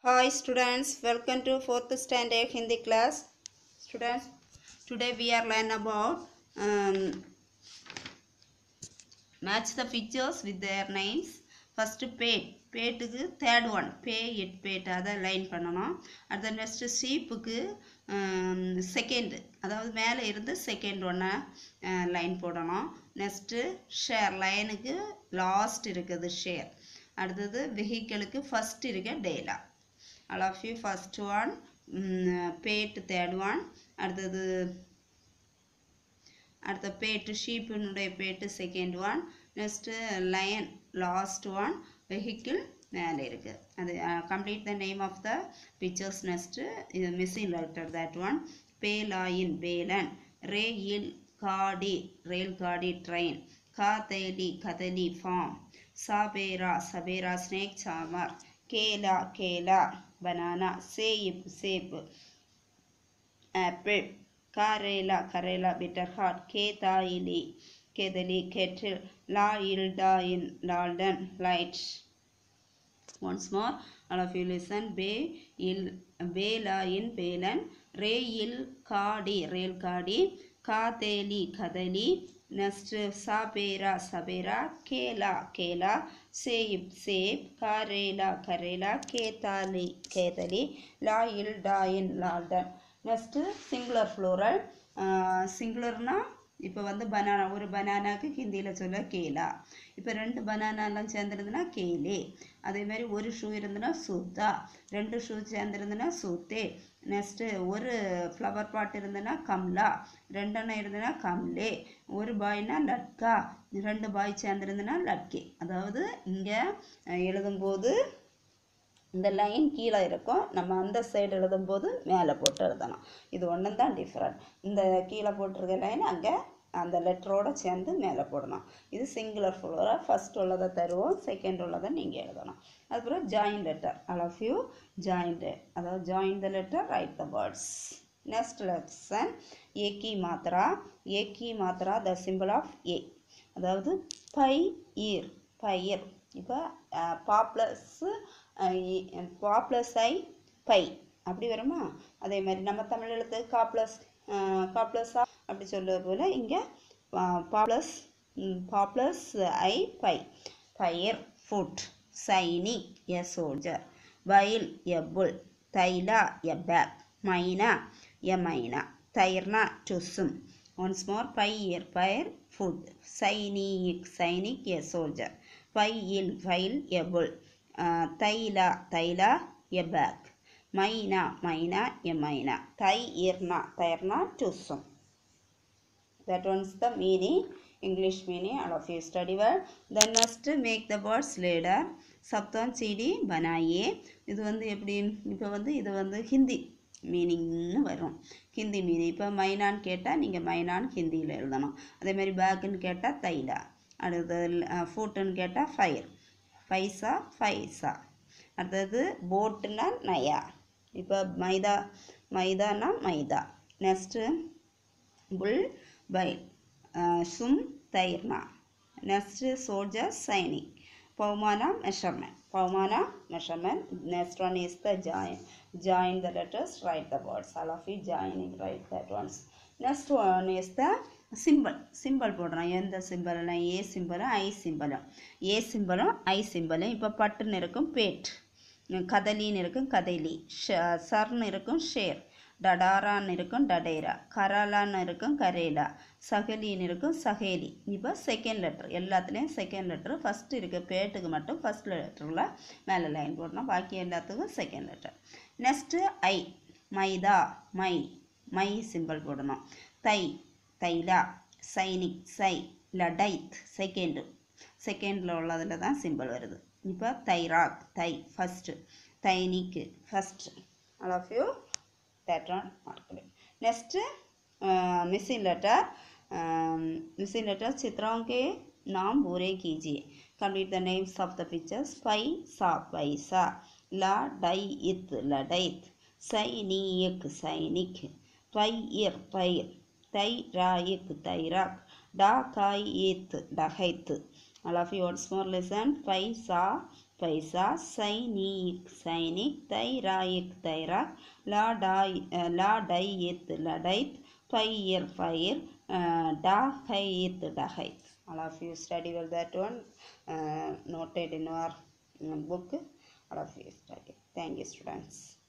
Hi students, welcome to 4th standard Hindi class. Students, today we are learn about um, match the pictures with their names. First pet, பேட்டுக்கு third one பே இட் பேட் அதை line பண்ணணும் அடுத்த next ஷீப்புக்கு second அதாவது மேலே இருந்து செகண்ட் ஒன்றை லைன் போடணும் நெக்ஸ்ட்டு ஷேர் லைனுக்கு லாஸ்ட் இருக்குது ஷேர் அடுத்தது வெஹிக்கிளுக்கு ஃபஸ்ட் இருக்க டேலா all of you first one பேட்டு தேர்ட் ஒன் அடுத்தது அடுத்த பேட்டு ஷீப்பினுடைய பேட்டு second one next line last one vehicle மேலே இருக்குது அது complete the name of the pictures next இது மிஸ்ஸிங் லெட்டர் தட் ஒன் பே லாயின் பேலன் ரே இல் காடி ரயில் காடி ட்ரெயின் காதேலி கதலி ஃபார்ம் சாபேரா சபேரா ஸ்னேக் சாமர் கேலா கேலா பனானா சேப் சேப் ஆப்பிள் காரேலா கரேலா பிட்டர் ஹார்ட் கேதாயிலி கேதலி கெட்டில் லா இல்டா இன் லால்டன் light once more all of you listen be il bela in belan re il kadi rail kadi kadeli kadali next sabera sabera kela kela save save karela karela ketali ketali la il da in laldan next singular plural சிங்குலர்னா இப்போ வந்து banana ஒரு பனானாக்கு ஹிந்தியில் சொல்ல கேலா இப்போ ரெண்டு பனானாலாம் சேர்ந்துருந்துன்னா Cayley அதே மாதிரி ஒரு ஷூ இருந்துன்னா சூத்தா ரெண்டு ஷூ சேர்ந்துருந்துன்னா சூத்தே நெக்ஸ்ட்டு ஒரு ஃப்ளவர் பாட் இருந்ததுன்னா கம்லா ரெண்டெண்ணம் இருந்ததுன்னா கம்லே ஒரு பாய்னா லட்கா ரெண்டு பாய் சேர்ந்துருந்துன்னா லட்கே அதாவது இங்கே எழுதும்போது இந்த லைன் கீழே இருக்கும் நம்ம அந்த சைடு எழுதும்போது மேலே போட்டு எழுதணும் இது ஒன்று தான் டிஃப்ரெண்ட் இந்த கீழே போட்டிருக்க லைன் அங்கே அந்த லெட்டரோட சேர்ந்து மேலே போடணும் இது சிங்குலர் ஃபுல்லராக ஃபஸ்ட் உள்ளதை தருவோம் செகண்ட் உள்ளதை நீங்கள் எழுதணும் அதுக்கப்புறம் join letter all of you joint அதாவது join the letter write the words next lesson ஏக்கி மாத்ரா ஏக்கி மாத்ரா த சிம்பிள் ஆஃப் ஏ அதாவது பை ஈர் பயிர் இப்போ பாப்ளஸ்ஸு பா ப்ளஸ் ஐ பை அப்படி வருமா அதே மாதிரி நம்ம தமிழ் எழுத்து கா ப்ளஸ் கா ப்ளஸ்ஸா அப்படி சொல்லுவது போல் இங்கே பா ப்ளஸ் பா ப்ளஸ் ஐ பை பயிர் ஃபுட் சைனிக் எ சோல்ஜர் பயில் எ புல் தைலா எ பேக் மைனா எ மைனா தயிர்னா டு சும் ஒன்ஸ் மோர் பயிர் பயிர் ஃபுட் சைனிக் சைனிக் எ சோல்ஜர் பையில் ஃபைல் எ புல் தைலா தைலா எ பேக் மைனா மைனா எ மைனா தை இர்னா தயர்னா டுசும் that one's the meaning english meaning all of you study well then next make the words later சப்தம் சிடி பனாயே இது வந்து எப்படி இப்போ வந்து இது வந்து ஹிந்தி மீனிங்னு வரும் ஹிந்தி மீனிங் இப்போ மைனான்னு கேட்டால் நீங்கள் மைனான்னு ஹிந்தியில் எழுதணும் அதே மாதிரி பேக்குன்னு கேட்டால் தைலா அடுத்தது ஃபூட்டுன்னு கேட்டால் ஃபயர் பைசா ஃபைசா அடுத்தது போட்டுனா நயா இப்போ மைதா மைதானா மைதா நெக்ஸ்ட்டு புல் பை சும் தயிர்னா நெக்ஸ்ட்டு சோல்ஜர் சைனிக் பவுமானா மெஷர்மெண்ட் பவுமானா measurement next one is the join join the letters right the words all of you joining right that ones next one is the simple simple போடுறோம் எந்த சிம்பிள்னா ஏ சிம்பிளும் ஐ சிம்பிளும் ஏ சிம்பிளும் ஐ சிம்பிளும் இப்போ பட்டுன்னு இருக்கும் பேட் கதலின்னு இருக்கும் கதைலி சர்ன்னு இருக்கும் ஷேர் டடாரான்னு இருக்கும் டடேரா கராலான்னு இருக்கும் கரேலா சகலின்னு இருக்கும் சகேலி இப்போ செகண்ட் லெட்டர் எல்லாத்துலேயும் செகண்ட் லெட்டர் ஃபஸ்ட்டு இருக்குது பேட்டுக்கு மட்டும் ஃபஸ்ட் லெட்டரில் மேலே லைன் போடணும் பாக்கி எல்லாத்துக்கும் செகண்ட் லெட்டர் நெக்ஸ்ட்டு ஐ மைதா மை மை சிம்பிள் போடணும் தை தைலா சைனிக் சை லடைத் செகண்டு செகண்டில் உள்ளதில் தான் சிம்பிள் வருது இப்போ தைராக் தை ஃபஸ்ட்டு தைனிக்கு first all of you that one marked next uh, missing letter um, missing letter चित्रों के नाम पूरे कीजिए complete the names of the pictures पै सा पैसा ला डई इत लडैत सैनिक सैनिक पैर पैर தைராயிக் தைராக் டா காய் ஈத் டகைத் all of you once more listen பைசா பைசா சைனிக் சைனிக் தைராயிக் தைராக் லாடாய் லா டை இத் லடைத் ஃபைர் ஃபைர் டஹைத் டஹைத் all of you study well that one uh, noted in our uh, book all of you study thank you students